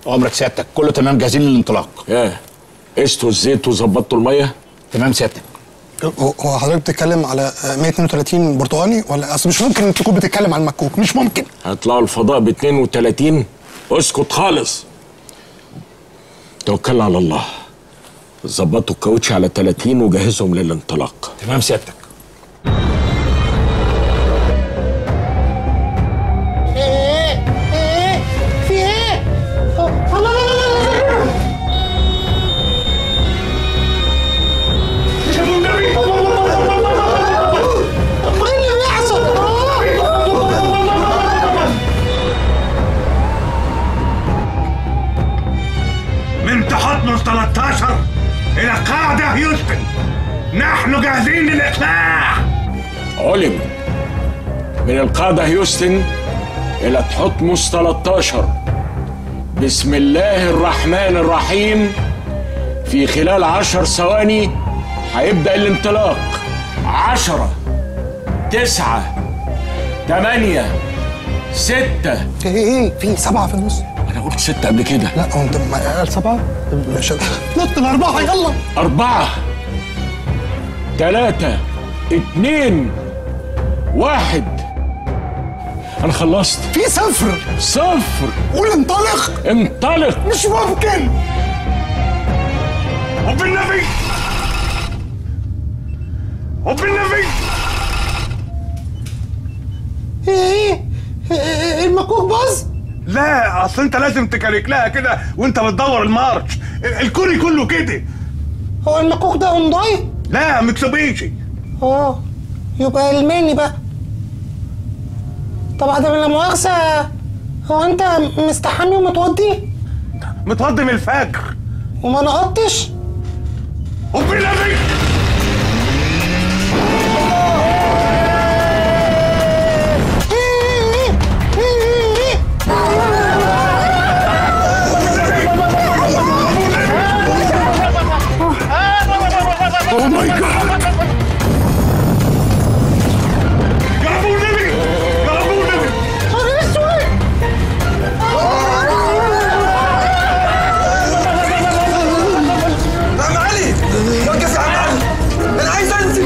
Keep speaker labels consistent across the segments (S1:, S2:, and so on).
S1: عمرك سيادتك كله تمام جاهزين للانطلاق
S2: ايه قستوا الزيت وظبطتوا الميه
S1: تمام سيادتك
S3: هو هو حضرتك بتتكلم على آه، 132 برتقاني ولا اصل مش ممكن تكون بتتكلم عن مكوك مش ممكن
S2: هيطلعوا الفضاء ب 32 اسكت خالص توكلنا على الله ظبطوا الكاوتش على 30 وجهزهم للانطلاق
S1: تمام سيادتك
S4: ايه ايه في ايه الله لا لا لا لا لا ايه اللي بيحصل
S5: من تحتمس 13 إلى قاعدة هيوستن نحن جاهزين للإقلاع
S2: علم من القادة هيوستن إلى تحتمس 13 بسم الله الرحمن الرحيم في خلال عشر ثواني هيبدأ الانطلاق عشرة تسعة تمانية ستة
S3: ايه ايه في سبعه في النص
S2: أنا قلت ستة قبل كده
S3: لا هو انت ما قال سبعه مش نط الاربعه يلا
S2: أربعة ثلاثة اتنين واحد أنا خلصت
S3: في صفر
S2: صفر
S3: قول انطلق
S2: انطلق
S3: مش ممكن
S5: وبالنبي وبالنبي
S4: ايه ايه المكوك باظ
S5: لا اصل انت لازم تكارك لها كده وانت بتدور المارش الكوري كله كده
S4: هو المكوك ده هونداي
S5: لا متسوبيشي
S4: اه يبقى الماني بقى طب عدم لا مؤاخذة هو انت مستحمي ومتوضي
S5: متوضي من الفجر
S4: وما نقطش
S5: وبالنبي
S2: اوه ماي جاد
S5: يا ابو النبي يا ابو النبي
S6: عم علي وقف يا عم علي انا عايز انزل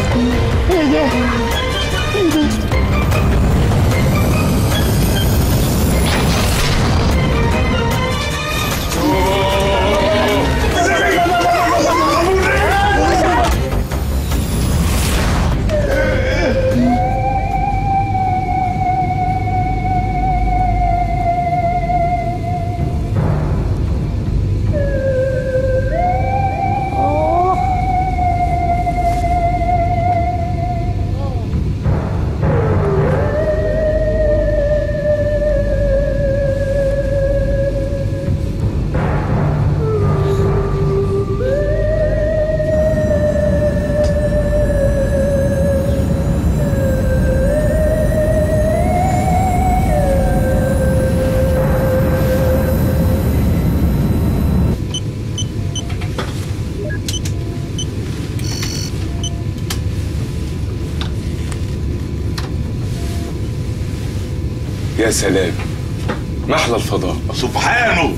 S7: يا سلام محلى الفضاء
S5: سبحانه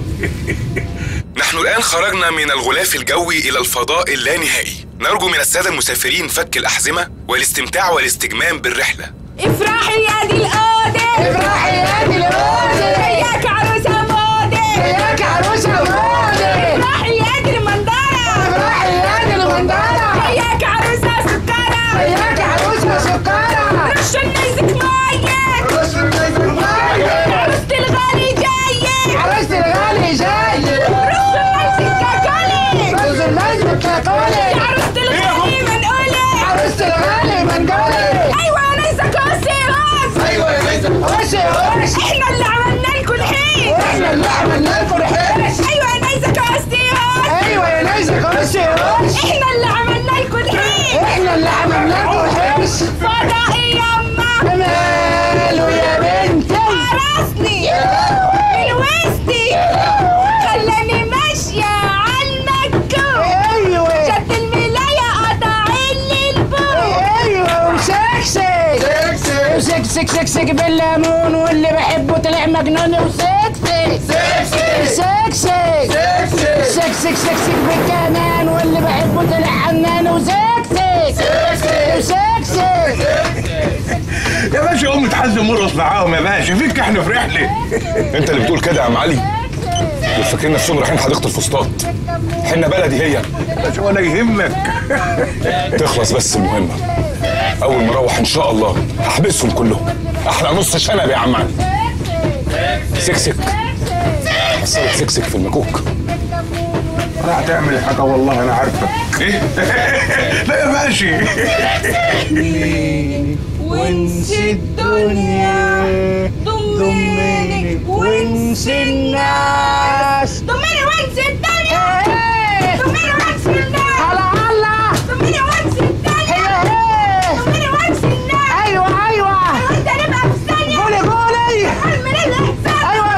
S8: نحن الآن خرجنا من الغلاف الجوي إلى الفضاء اللانهائي نرجو من السادة المسافرين فك الأحزمة والاستمتاع والاستجمام بالرحلة
S9: افرحي يا دي القادة
S4: افرحي يا دي القادة.
S9: وياك عروسة مودة
S4: وياك عروسة مودة.
S9: افرحي يا دي المنظرة
S4: افرحي يا دي المنظرة.
S9: وياك عروسة سكرة
S4: وياك عروسة سكرة.
S9: رش النيزك مية
S4: رش النيزك مية.
S9: عروسة الغالي جاية
S4: عروسة الغالي جاية.
S9: رش النيزك كاكولي
S4: رش النيزك كاكولي.
S9: عروسة الغالي منقولة
S4: عروسة الغالي منقولة.
S9: ايوه يا نيزك كوسي راس
S4: ايوه يا نيزك كوسي راس.
S9: احنا اللي عملنا لكم الحين
S4: احنا اللي عملنا لكم الحين.
S9: ايوه يا نيزك كوسي راس
S4: ايوه يا نيزك كوسي راس.
S9: احنا اللي عملنا لكم الحين
S4: احنا اللي عملنا لكم الحين.
S9: فضائي يما
S4: ماله يا بنتي
S9: عرسني من وسطي خلاني ماشية عالمكة
S4: ايوه
S9: شد الملاية قطع لي البوق
S4: ايوه وسكسك سكسك سكسك سك بالليمون واللي بحبه طلع مجنون وسكسك سكسك سكسك سكسك سكسك بالكمان واللي بحبه طلع حنان وسكسك وسكسك
S5: يا باشا قوم اتحزم مرقص معاهم يا باشا فيك احنا في رحله
S8: انت اللي بتقول كده يا عم علي دول فاكرين نفسهم رايحين حديقه الفسطاط حنا بلدي هي
S5: باشا ولا يهمك
S8: تخلص بس المهمه اول ما اروح ان شاء الله هحبسهم كلهم احلى نص شنب يا عم علي سكسك حصلت سكسك في المكوك
S5: لا هتعمل حاجه والله انا عارفك
S8: ايه
S5: لا يا باشا
S9: وانسي الدنيا ضمني وانسي الناس ضمني وانسي الدنيا ضمني وانسي الناس
S4: هلا هلا
S9: ضمني وانسي الدنيا
S4: هي
S9: ضمني وانسي الناس
S4: ايوه ايوه
S9: وانت نبقى في ثانية
S4: قولي قولي
S9: حلم للاحسان
S4: ايوه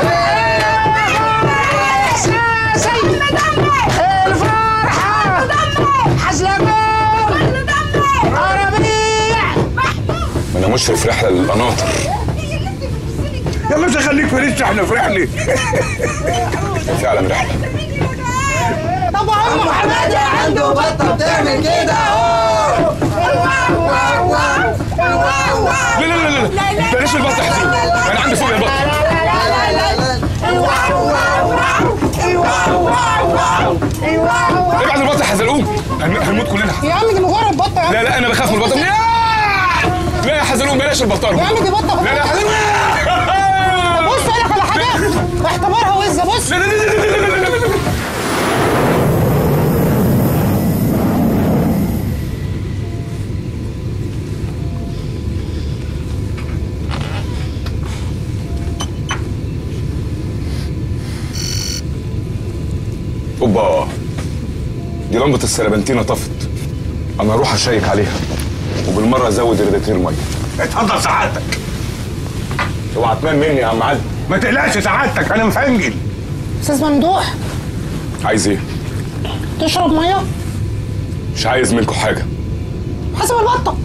S4: احساسي الفرحه حزلقوم ربيع
S8: ما انا مشرف رحله للقناطر
S5: يا باشا خليك في لسه احنا في رحله
S8: فعلا رحله
S4: طبعا محمد عنده بطه بتعمل كده اهو
S8: لا لا لا لا بلاش البط يا حسين انا عندي فوق البط ابعد البط يا حزلقوم هن- هنموت كلنا
S3: يا عم دي مجرد بطه يا عم
S8: لا لا انا بخاف من البط لا لا يا حزلقوم بلاش البطار
S3: يا عم دي بطه
S8: لا لا يا حزلقوم
S3: بص اقول لك على حاجه اعتبرها وزه بص
S8: لا لا لا لا لا لا لا لا اوبا دي لمبة السلبنتينة طفت انا اروح اشيك عليها وبالمرة ازود ريداتير مية
S5: اتفضل سعادتك
S8: اوعى تنام مني يا عم علي
S5: ما تقلقش سعادتك انا مفنجل
S3: استاذ ممدوح
S8: عايز ايه؟
S3: تشرب ميه
S8: مش عايز منكم حاجة
S3: حسب البطه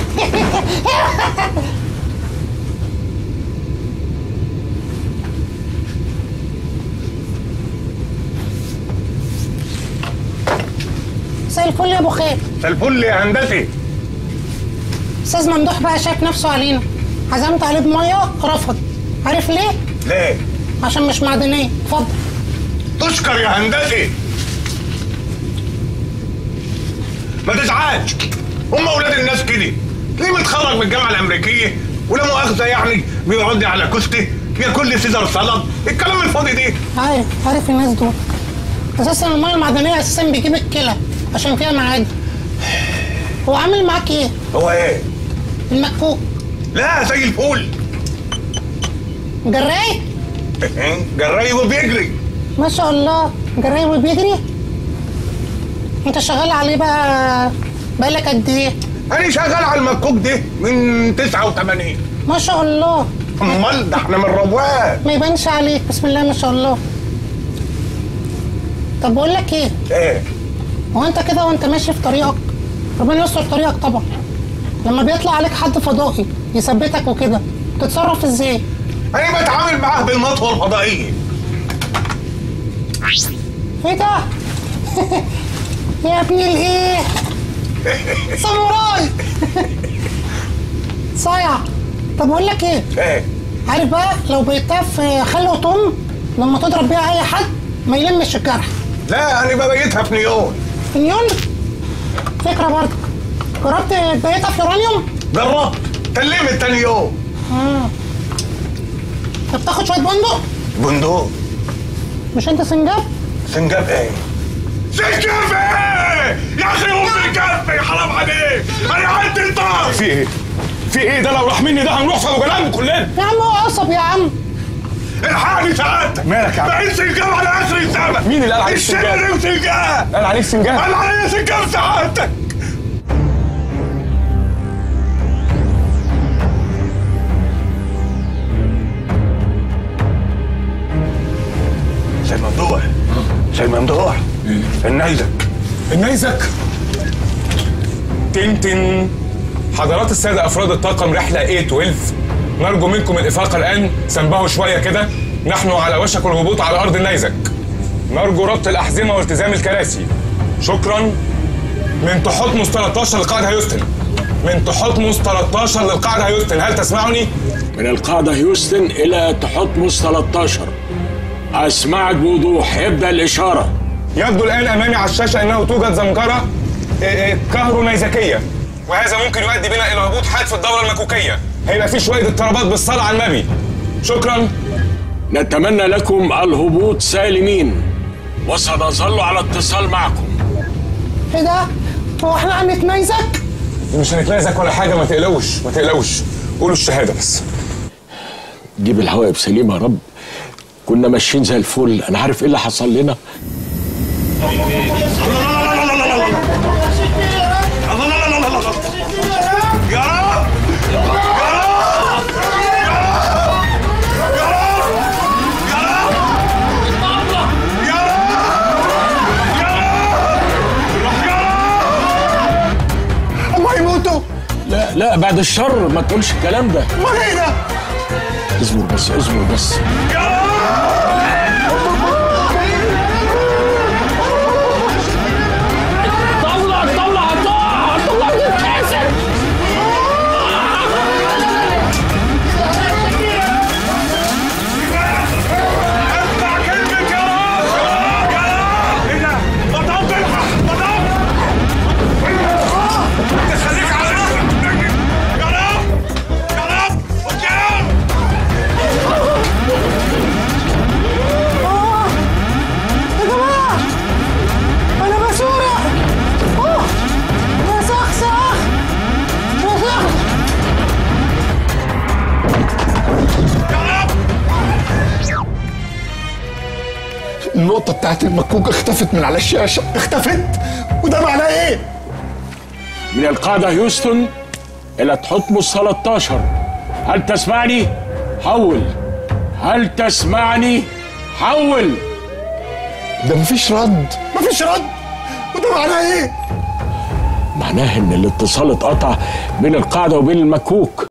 S3: مساء الفل يا ابو خير
S5: الفل يا هندسي
S3: استاذ ممدوح بقى شايف نفسه علينا عزمت عليه بميه رفض عارف ليه
S5: ليه
S3: عشان مش معدنيه اتفضل
S5: تشكر يا هندسي ما تزعلش هم اولاد الناس كده ليه متخرج من الجامعه الامريكيه ولا مؤاخذه يعني بيقعد لي على كوستي ياكل لي سيزر سلطه الكلام الفاضي ده
S3: عارف عارف الناس دول اساسا الميه المعدنيه اساسا بيجيب الكلى عشان فيها معادن هو عامل معاك ايه
S5: هو ايه
S3: المكوك
S5: لا زي الفول
S3: جراي
S5: جراي وبيجري
S3: ما شاء الله جراي وبيجري انت شغال عليه بقى بقالك قد ايه
S5: انا شغال على المكوك ده من 89
S3: ما شاء الله
S5: امال ده احنا من رواد
S3: ما يبانش عليك بسم الله ما شاء الله طب بقول لك ايه
S5: ايه
S3: هو انت كده وانت ماشي في طريقك ربنا يستر طريقك طبعا لما بيطلع عليك حد فضائي يثبتك وكده تتصرف ازاي
S5: انا بتعامل معاه بالمطوه الفضائيه
S3: ايه ده يا ابني الايه ساموراي صايع طب اقول لك ايه
S5: ايه
S3: عارف بقى لو بقيتها في خل وطم لما تضرب بيها اي حد ما يلمش الجرح
S5: لا انا ببيتها في نيون
S3: في نيون فكره برضك جربت تبيتها في يورانيوم
S5: جربت كلمت تاني يوم
S3: طب تاخد شويه بندق
S5: بندق
S3: مش انت سنجاب
S5: سنجاب ايه سنجاب ايه يا اخي هو سنجاب إيه؟ حرام عليك انا عندي الطار
S8: في ايه؟ في ايه ده لو راح مني ده هنروح في ابو جلال كلنا
S3: يا عم هو قصب يا عم
S5: الحقني سعادتك
S8: مالك يا عم؟
S5: بقيت سنجاب على اخر الزمن
S8: مين اللي قال عليك سنجاب؟
S5: الشنري وسنجاب
S8: قال عليك سنجاب
S5: قال عليا سنجاب سعادتك زي ممدوح زي ممدوح النيزك
S8: النيزك تنتن حضرات السادة أفراد الطاقم رحلة A12 نرجو منكم الإفاقة الآن سنبهوا شوية كده
S7: نحن على وشك الهبوط على أرض النيزك نرجو ربط الأحزمة والتزام الكراسي شكرا من تحتمس 13 للقائد هيوستن من تحتمس 13 للقائد هيوستن هل تسمعني؟
S2: من القاعدة هيوستن إلى تحتمس 13 أسمعك بوضوح يبدأ الإشارة
S7: يبدو الآن أمامي على الشاشة أنه توجد زمجرة إيه، إيه، كهرونيزكية وهذا ممكن يؤدي بنا إلى هبوط حاد في الدورة المكوكية هيبقى في شوية اضطرابات بالصلاة على النبي شكرا
S2: نتمنى لكم الهبوط سالمين وسنظل على اتصال معكم
S3: ايه ده؟ هو احنا هنتنيزك؟
S7: مش هنتنازك ولا حاجة ما تقلقوش ما تقلقوش قولوا الشهادة بس
S2: جيب الهواء بسليمة يا رب كنا ماشيين زي الفل أنا عارف إيه اللي حصل لنا
S5: يا رب يا رب
S6: الله يموتوا
S2: لا لا بعد الشر ما تقولش الكلام ده
S6: امال ايه ده؟
S2: اصبر بس اصبر بس
S4: طلع طلع طلع طلع الكاسر
S5: اسمع كلمة يا رب يا رب ايه ده؟ مطب مطب انت خليك على راسك يا رب يا رب قدام
S3: يا جماعة أنا بسورة أوه بسخسخ بسخ
S6: النقطة بتاعت المكوك اختفت من على الشاشة اختفت وده معناه ايه؟
S2: من القاعدة هيوستن إلى تحتمس 13 هل تسمعني؟ حول هل تسمعني؟ حول
S6: ده مفيش رد مفيش رد وده معناه ايه؟
S2: معناه إن الاتصال اتقطع بين القاعدة وبين المكوك